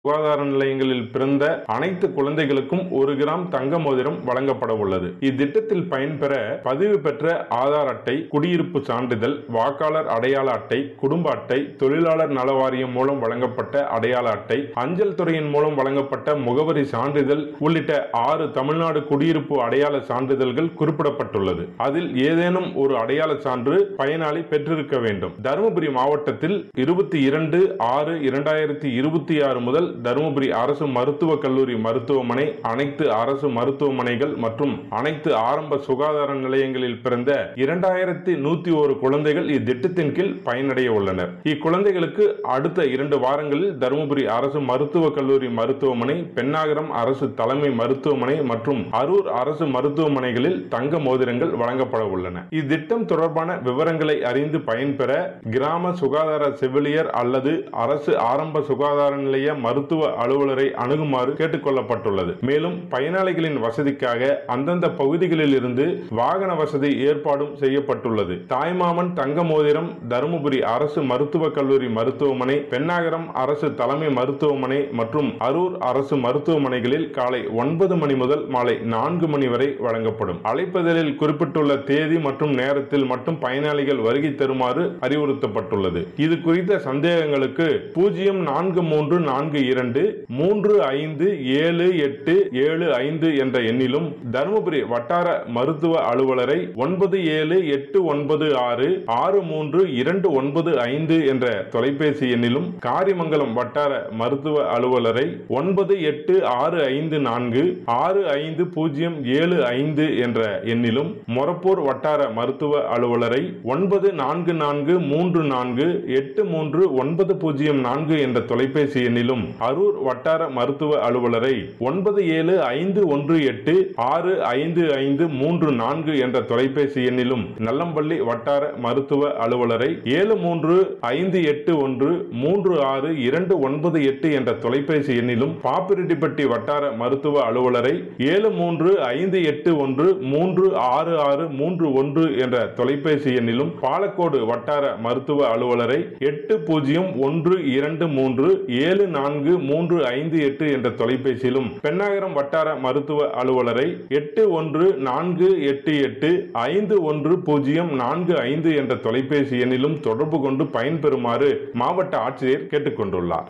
சுகாதார நிலையங்களில் பிறந்த அனைத்து குழந்தைகளுக்கும் ஒரு கிராம் தங்க மோதிரம் வழங்கப்பட உள்ளது இத்திட்டத்தில் பயன்பெற பதிவு பெற்ற ஆதார் அட்டை குடியிருப்பு சான்றிதழ் வாக்காளர் அடையாள அட்டை குடும்ப அட்டை தொழிலாளர் நல வாரியம் மூலம் வழங்கப்பட்ட அடையாள அட்டை அஞ்சல் துறையின் மூலம் வழங்கப்பட்ட முகவரி சான்றிதழ் உள்ளிட்ட ஆறு தமிழ்நாடு குடியிருப்பு அடையாள சான்றிதழ்கள் குறிப்பிடப்பட்டுள்ளது அதில் ஏதேனும் ஒரு அடையாள சான்று பயனாளி பெற்றிருக்க வேண்டும் தருமபுரி மாவட்டத்தில் இருபத்தி இரண்டு ஆறு இரண்டாயிரத்தி இருபத்தி ஆறு முதல் தருமபுரி அரசு மருத்துவக் கல்லூரி மருத்துவமனை அனைத்து அரசு மருத்துவமனைகள் மற்றும் அனைத்து ஆரம்ப சுகாதார நிலையங்களில் பிறந்த இரண்டாயிரத்தி நூத்தி ஒரு குழந்தைகள் இத்திட்டத்தின் கீழ் பயனடைய உள்ளனர் இக்குழந்தைகளுக்கு அடுத்த இரண்டு வாரங்களில் தருமபுரி அரசு மருத்துவக் கல்லூரி மருத்துவமனை பெண்ணாகரம் அரசு தலைமை மருத்துவமனை மற்றும் அரூர் அரசு மருத்துவமனைகளில் தங்க மோதிரங்கள் வழங்கப்பட உள்ளன இத்திட்டம் தொடர்பான விவரங்களை அறிந்து பயன்பெற கிராம சுகாதார செவிலியர் அல்லது அரசு ஆரம்ப சுகாதார நிலைய மருத்துவ அலுவலரை அணுகுமாறு கேட்டுக்கொள்ளப்பட்டுள்ளது மேலும் பயனாளிகளின் வசதிக்காக அந்தந்த பகுதிகளில் இருந்து வாகன வசதி ஏற்பாடும் செய்யப்பட்டுள்ளது தாய்மாமன் தங்க மோதிரம் தருமபுரி அரசு மருத்துவக் கல்லூரி மருத்துவமனை பெண்ணாகரம் அரசு தலைமை மருத்துவமனை மற்றும் அரூர் அரசு மருத்துவமனைகளில் காலை ஒன்பது மணி முதல் மாலை நான்கு மணி வரை வழங்கப்படும் அழைப்பதலில் குறிப்பிட்டுள்ள தேதி மற்றும் நேரத்தில் மட்டும் பயனாளிகள் வருகை தருமாறு அறிவுறுத்தப்பட்டுள்ளது இது குறித்த சந்தேகங்களுக்கு பூஜ்ஜியம் நான்கு மூன்று நான்கு இரண்டு மூன்று ஐந்து ஏழு எட்டு ஏழு ஐந்து என்ற எண்ணிலும் தருமபுரி வட்டார மருத்துவ அலுவலரை ஒன்பது ஏழு எட்டு ஒன்பது ஆறு ஆறு மூன்று இரண்டு ஒன்பது ஐந்து என்ற தொலைபேசி எண்ணிலும் காரிமங்கலம் வட்டார மருத்துவ அலுவலரை ஒன்பது எட்டு ஆறு ஐந்து நான்கு ஆறு ஐந்து பூஜ்ஜியம் ஏழு ஐந்து என்ற எண்ணிலும் மொரப்பூர் வட்டார மருத்துவ அலுவலரை ஒன்பது நான்கு நான்கு மூன்று நான்கு எட்டு மூன்று ஒன்பது பூஜ்ஜியம் நான்கு என்ற தொலைபேசி எண்ணிலும் அரூர் வட்டார மருத்துவ அலுவலரை ஒன்பது ஏழு ஐந்து ஒன்று எட்டு ஆறு ஐந்து ஐந்து மூன்று நான்கு என்ற தொலைபேசி எண்ணிலும் நல்லம்பள்ளி வட்டார மருத்துவ அலுவலரை ஏழு மூன்று ஐந்து எட்டு ஒன்று மூன்று ஆறு இரண்டு ஒன்பது எட்டு என்ற தொலைபேசி எண்ணிலும் பாப்பிரெட்டிப்பட்டி வட்டார மருத்துவ அலுவலரை ஏழு மூன்று ஐந்து எட்டு ஒன்று மூன்று ஆறு ஆறு மூன்று ஒன்று என்ற தொலைபேசி எண்ணிலும் பாலக்கோடு வட்டார மருத்துவ அலுவலரை எட்டு பூஜ்ஜியம் ஒன்று இரண்டு மூன்று ஏழு நான்கு மூன்று ஐந்து எட்டு என்ற தொலைபேசியிலும் பெண்ணாகரம் வட்டார மருத்துவ அலுவலரை எட்டு ஒன்று நான்கு எட்டு எட்டு ஐந்து ஒன்று பூஜ்ஜியம் நான்கு ஐந்து என்ற தொலைபேசி எண்ணிலும் தொடர்பு கொண்டு பயன்பெறுமாறு மாவட்ட ஆட்சியர் கேட்டுக்கொண்டுள்ளார்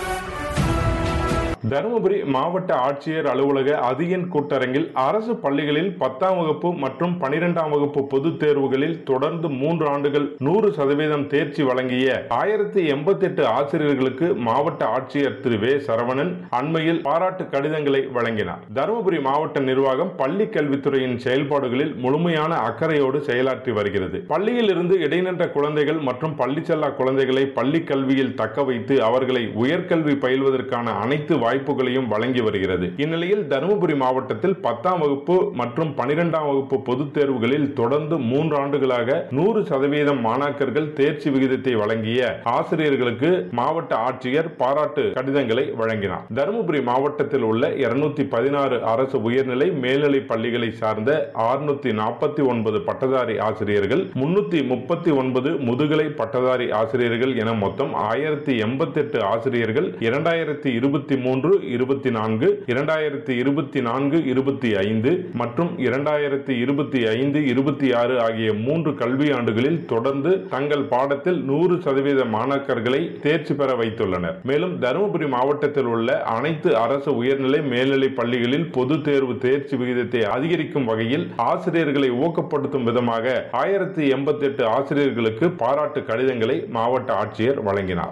தருமபுரி மாவட்ட ஆட்சியர் அலுவலக அதியன் கூட்டரங்கில் அரசு பள்ளிகளில் பத்தாம் வகுப்பு மற்றும் பனிரெண்டாம் வகுப்பு பொதுத் தேர்வுகளில் தொடர்ந்து மூன்று ஆண்டுகள் நூறு சதவீதம் தேர்ச்சி வழங்கிய ஆயிரத்தி எண்பத்தி எட்டு ஆசிரியர்களுக்கு மாவட்ட ஆட்சியர் திரு வே சரவணன் அண்மையில் பாராட்டு கடிதங்களை வழங்கினார் தருமபுரி மாவட்ட நிர்வாகம் பள்ளி கல்வித்துறையின் செயல்பாடுகளில் முழுமையான அக்கறையோடு செயலாற்றி வருகிறது பள்ளியில் இருந்து இடைநின்ற குழந்தைகள் மற்றும் பள்ளி செல்லா குழந்தைகளை பள்ளி கல்வியில் தக்க வைத்து அவர்களை உயர்கல்வி பயில்வதற்கான அனைத்து வாய்ப்புகளையும் வழங்கி வருகிறது இந்நிலையில் தருமபுரி மாவட்டத்தில் பத்தாம் வகுப்பு மற்றும் பனிரெண்டாம் வகுப்பு பொதுத் தேர்வுகளில் தொடர்ந்து மூன்று ஆண்டுகளாக நூறு சதவீதம் மாணாக்கர்கள் தேர்ச்சி விகிதத்தை வழங்கிய ஆசிரியர்களுக்கு மாவட்ட ஆட்சியர் பாராட்டு கடிதங்களை வழங்கினார் தருமபுரி மாவட்டத்தில் உள்ள இருநூத்தி பதினாறு அரசு உயர்நிலை மேல்நிலை பள்ளிகளை சார்ந்த அறுநூத்தி நாற்பத்தி ஒன்பது பட்டதாரி ஆசிரியர்கள் முன்னூத்தி முப்பத்தி ஒன்பது முதுகலை பட்டதாரி ஆசிரியர்கள் என மொத்தம் ஆயிரத்தி எண்பத்தி எட்டு ஆசிரியர்கள் இரண்டாயிரத்தி இருபத்தி மூன்று இருபத்தி நான்கு இரண்டாயிரத்தி இருபத்தி நான்கு இருபத்தி ஐந்து மற்றும் இரண்டாயிரத்தி இருபத்தி ஐந்து இருபத்தி ஆறு ஆகிய மூன்று கல்வி ஆண்டுகளில் தொடர்ந்து தங்கள் பாடத்தில் நூறு சதவீத மாணாக்கர்களை தேர்ச்சி பெற வைத்துள்ளனர் மேலும் தருமபுரி மாவட்டத்தில் உள்ள அனைத்து அரசு உயர்நிலை மேல்நிலை பள்ளிகளில் பொது தேர்வு தேர்ச்சி விகிதத்தை அதிகரிக்கும் வகையில் ஆசிரியர்களை ஊக்கப்படுத்தும் விதமாக ஆயிரத்தி எண்பத்தி எட்டு ஆசிரியர்களுக்கு பாராட்டு கடிதங்களை மாவட்ட ஆட்சியர் வழங்கினார்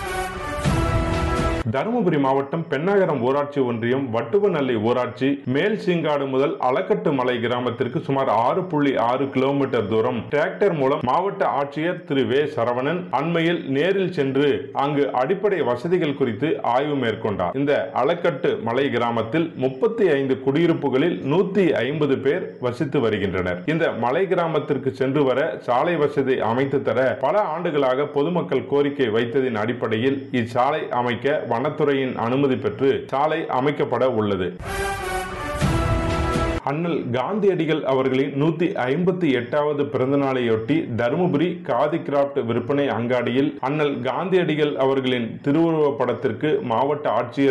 தருமபுரி மாவட்டம் பெண்ணாகரம் ஊராட்சி ஒன்றியம் வட்டுவநல்லை ஊராட்சி மேல் சீங்காடு முதல் அளக்கட்டு மலை கிராமத்திற்கு சுமார் ஆறு புள்ளி ஆறு கிலோமீட்டர் தூரம் டிராக்டர் மூலம் மாவட்ட ஆட்சியர் திரு வே சரவணன் அண்மையில் நேரில் சென்று அங்கு அடிப்படை வசதிகள் குறித்து ஆய்வு மேற்கொண்டார் இந்த அளக்கட்டு மலை கிராமத்தில் முப்பத்தி ஐந்து குடியிருப்புகளில் நூத்தி ஐம்பது பேர் வசித்து வருகின்றனர் இந்த மலை கிராமத்திற்கு சென்று வர சாலை வசதி அமைத்து தர பல ஆண்டுகளாக பொதுமக்கள் கோரிக்கை வைத்ததின் அடிப்படையில் இச்சாலை அமைக்க வனத்துறையின் அனுமதி பெற்று சாலை அமைக்கப்பட உள்ளது அண்ணல் காந்தியடிகள் அவர்களின் நூத்தி ஐம்பத்தி எட்டாவது பிறந்த நாளையொட்டி தருமபுரி காதி கிராப்ட் விற்பனை அங்காடியில் அண்ணல் காந்தியடிகள் அவர்களின் திருவுருவ படத்திற்கு மாவட்ட ஆட்சியர்